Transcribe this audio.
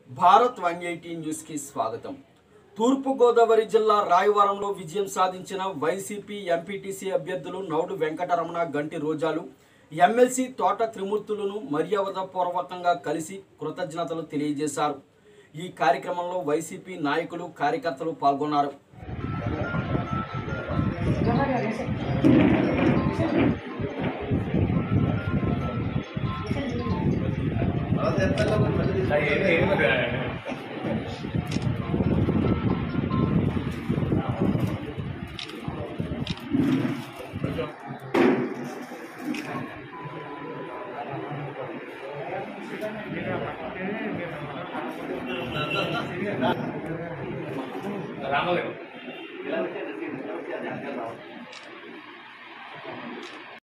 Bharat one eighty న్యూస్కి స్వాగతం తూర్పుగోదావరి జిల్లా రాయవరంలో విజయం సాధించిన వైసీపీ ఎంపీటీసీ అభ్యర్థులు నౌడు వెంకటరమణ గంటి రోజాలు ఎమ్మెల్సీ తోట త్రిమూర్తులను మర్యాదపూర్వకంగా కలిసి కృతజ్ఞతలు తెలియజేశారు ఈ కార్యక్రమంలో వైసీపీ నాయకులు కార్యకర్తలు పాల్గొన్నారు రామగారు